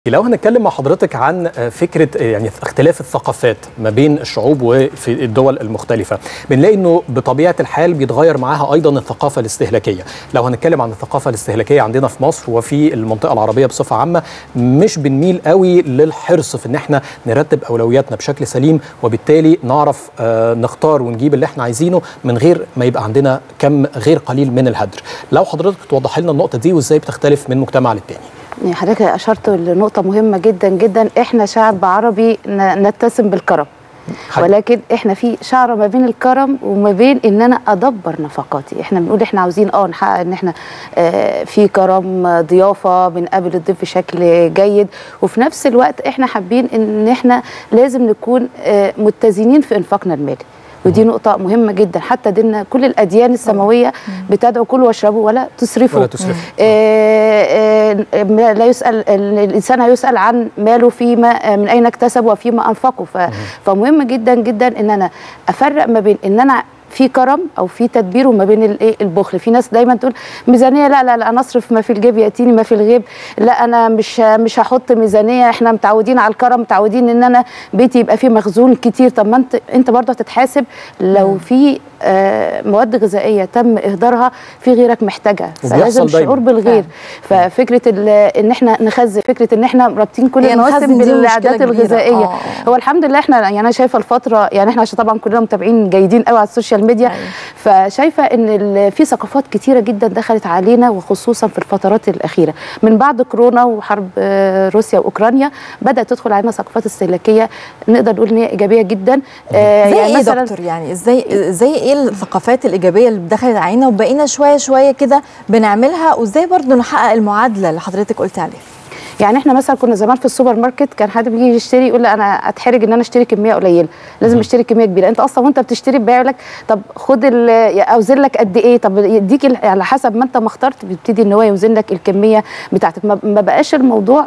لو هنتكلم مع حضرتك عن فكره يعني اختلاف الثقافات ما بين الشعوب وفي الدول المختلفه بنلاقي انه بطبيعه الحال بيتغير معاها ايضا الثقافه الاستهلاكيه لو هنتكلم عن الثقافه الاستهلاكيه عندنا في مصر وفي المنطقه العربيه بصفه عامه مش بنميل قوي للحرص في ان احنا نرتب اولوياتنا بشكل سليم وبالتالي نعرف نختار ونجيب اللي احنا عايزينه من غير ما يبقى عندنا كم غير قليل من الهدر لو حضرتك توضح لنا النقطه دي وازاي بتختلف من مجتمع للتاني يعني حضرتك اشرت لنقطه مهمه جدا جدا احنا شعب عربي نتسم بالكرم حاجة. ولكن احنا في شعره ما بين الكرم وما بين ان انا ادبر نفقاتي احنا بنقول احنا عاوزين اه نحقق ان احنا آه في كرم ضيافه بنقابل الضيف بشكل جيد وفي نفس الوقت احنا حابين ان احنا لازم نكون آه متزنين في انفاقنا المالي ودي نقطة مهمة جدا حتى ديننا كل الأديان السماوية بتدعو كلوا واشربوا ولا تسرفوا ولا تسرفوا آه آه لا يسأل الإنسان هيسأل عن ماله فيما من أين اكتسب وفيما أنفقه فمهم جدا جدا إن أنا أفرق ما بين إن أنا في كرم او في تدبير وما بين الايه البخل في ناس دايما تقول ميزانيه لا لا لا انا اصرف ما في الجيب ياتيني ما في الغيب لا انا مش مش هحط ميزانيه احنا متعودين على الكرم متعودين ان انا بيتي يبقى فيه مخزون كتير طب ما انت انت برضه هتتحاسب لو في آه مواد غذائيه تم اهدارها في غيرك محتاجها فلازم الشعور بالغير ففكره ان احنا نخزن فكره ان احنا رابطين كل المواسم بالعادات الغذائيه آه. هو الحمد لله احنا يعني انا شايفه الفتره يعني احنا عشان طبعا كلنا متابعين جيدين قوي على السوشيال ميديا أيوة. فشايفه ان في ثقافات كتيره جدا دخلت علينا وخصوصا في الفترات الاخيره من بعد كورونا وحرب روسيا واوكرانيا بدات تدخل علينا ثقافات استهلاكيه نقدر نقول ان هي ايجابيه جدا آه زي يعني ايه مثلا دكتور يعني ازاي زي ايه الثقافات الايجابيه اللي دخلت علينا وبقينا شويه شويه كده بنعملها وازاي برضو نحقق المعادله اللي حضرتك قلت عليها يعني احنا مثلا كنا زمان في السوبر ماركت كان حد بيجي يشتري يقول لي انا اتحرج ان انا اشتري كميه قليله لازم اشتري كميه كبيره انت اصلا وانت بتشتري بيبيع لك طب خد اوزن لك قد ايه طب يديك على حسب ما انت ما اخترت بيبتدي ان هو يوزن لك الكميه بتاعتك ما بقاش الموضوع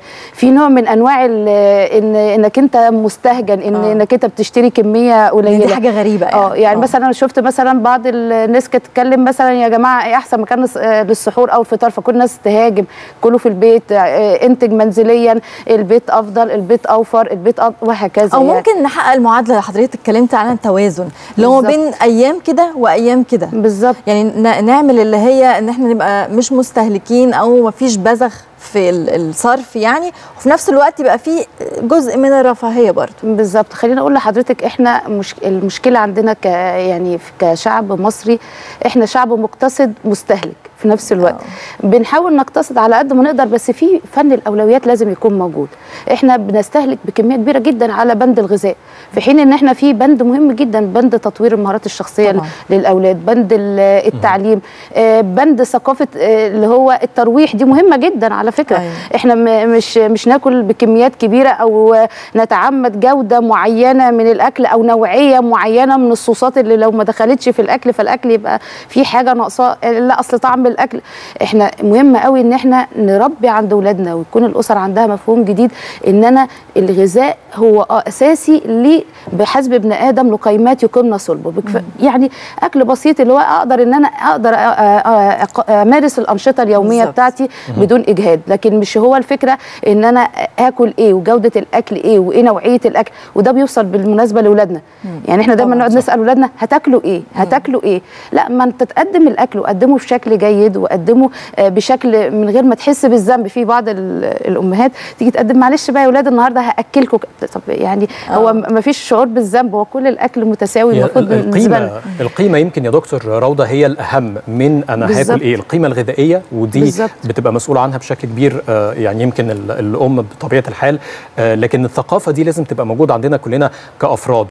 في نوع من انواع ان انك انت مستهجن ان أوه. انك انت بتشتري كميه قليله دي حاجه غريبه اه يعني, يعني مثلا انا شفت مثلا بعض الناس كانت تتكلم مثلا يا جماعه ايه احسن مكان للسحور او الفطار فكل الناس تهاجم كله في البيت انتج منزليا البيت افضل البيت اوفر البيت أ... وهكذا او ممكن يعني. نحقق المعادله اللي حضرتك اتكلمت عنها التوازن اللي هو بين ايام كده وايام كده بالظبط يعني نعمل اللي هي ان احنا نبقى مش مستهلكين او ما فيش بذخ في الصرف يعني وفي نفس الوقت يبقى في جزء من الرفاهيه برضه بالظبط خليني اقول لحضرتك احنا مش المشكله عندنا ك يعني كشعب مصري احنا شعب مقتصد مستهلك في نفس الوقت أوه. بنحاول نقتصد على قد ما نقدر بس في فن الاولويات لازم يكون موجود احنا بنستهلك بكميه كبيره جدا على بند الغذاء في حين ان احنا في بند مهم جدا بند تطوير المهارات الشخصيه طبعا. للاولاد بند التعليم آه بند ثقافه آه اللي هو الترويح دي مهمه جدا على فكره أيوة. احنا مش مش ناكل بكميات كبيره او نتعمد جوده معينه من الاكل او نوعيه معينه من الصوصات اللي لو ما دخلتش في الاكل فالاكل يبقى في حاجه ناقصاه لا اصل طعم الاكل احنا مهم قوي ان احنا نربي عند اولادنا ويكون الاسر عندها مفهوم جديد ان انا الغذاء هو اساسي لي بحسب ابن ادم لقيمات يقمن صلبه يعني اكل بسيط اللي هو اقدر ان انا اقدر امارس الانشطه اليوميه بالزبط. بتاعتي بدون اجهاد لكن مش هو الفكره ان انا اكل ايه وجوده الاكل ايه وايه نوعيه الاكل وده بيوصل بالمناسبه لاولادنا يعني احنا دايما نقعد نسال اولادنا هتاكلوا ايه هتاكلوا ايه لا ما انت تقدم الاكل وقدمه بشكل جيد وقدمه بشكل من غير ما تحس بالذنب في بعض الامهات تيجي تقدم معلش بقى يا اولاد النهارده هاكلكم طب يعني آه. هو ما فيش شعور بالذنب هو كل الاكل متساوي المفروض بالنسبه لنا القيمه يمكن يا دكتور روضه هي الاهم من انا هاكل ايه القيمه الغذائيه ودي بالزبط. بتبقى مسؤول عنها بشكل كبير آه يعني يمكن الام بطبيعه الحال آه لكن الثقافه دي لازم تبقى موجوده عندنا كلنا كافراد